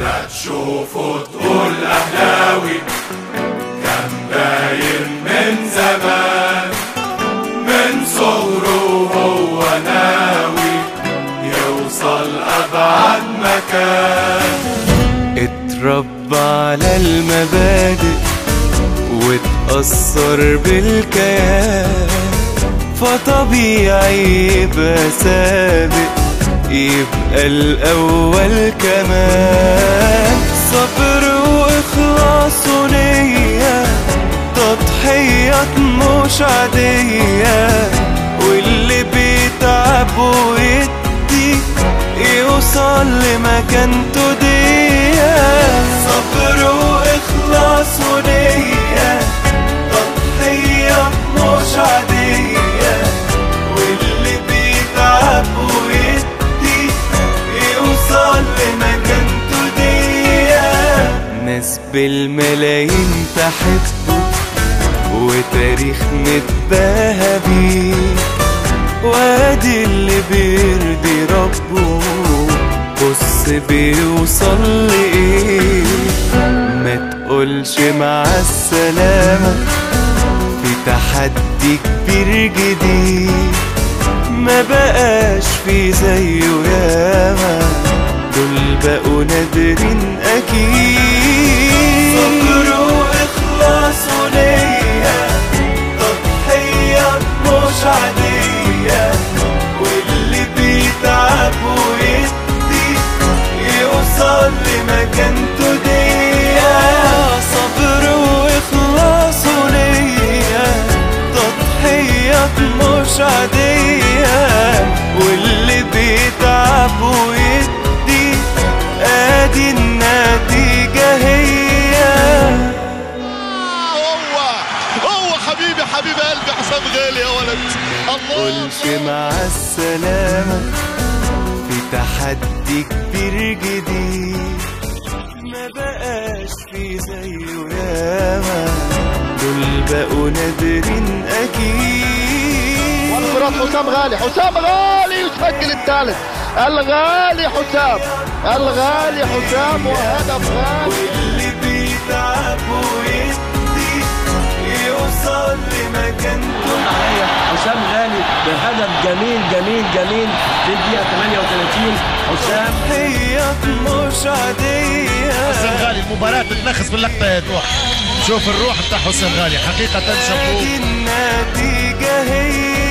لما تشوفه تقول أهلاوي كان باين من زمان من صغره هو ناوي يوصل أبعد مكان اتربى على المبادئ واتأثر بالكيان فطبيعي يبقى سابق يبقى الأول كمان صبر وإخلاص ونية تضحيات مش عادية واللي بيتعب ويدي يوصل لمكانته دي صبر وإخلاص ونية تضحية مش عادية واللي بيتعب ويدي يوصل لمكانته دي ناس بالملايين تحبه وتاريخ متباهى بيه وادي اللي بيرضي ربه بص بيوصل لإيه ما تقولش مع السلامة في تحدي كبير جديد ما بقاش في زيه ياما دول بقوا نادرين أكيد صبر وإخلاص ونية تضحيات مش عادية واللي بيتعب ويدي يوصل لمكانته دي صبر وإخلاص ونية تضحيات مش عادية واللي بيتعب ويدي ادي النتيجة هي هو هو حبيبي حبيب قلبي حسام غالي يا ولد الله قلش مع السلامة في تحدي كبير جديد ما بقاش في زيه ياما دول بقوا نادرين أكيد انفراد حسام غالي حسام غالي يسجل الثالث الغالي حسام الغالي حسام وهدف غالي واللي بيتعب ويدي يوصل لمكانته حسام غالي بهدف جميل جميل جميل في الدقيقة 38 حسام هي مش عادية حسام غالي المباراة بتنخس باللقطة يا روح شوف الروح بتاع حسام غالي حقيقة شابوه ادي النتيجة هي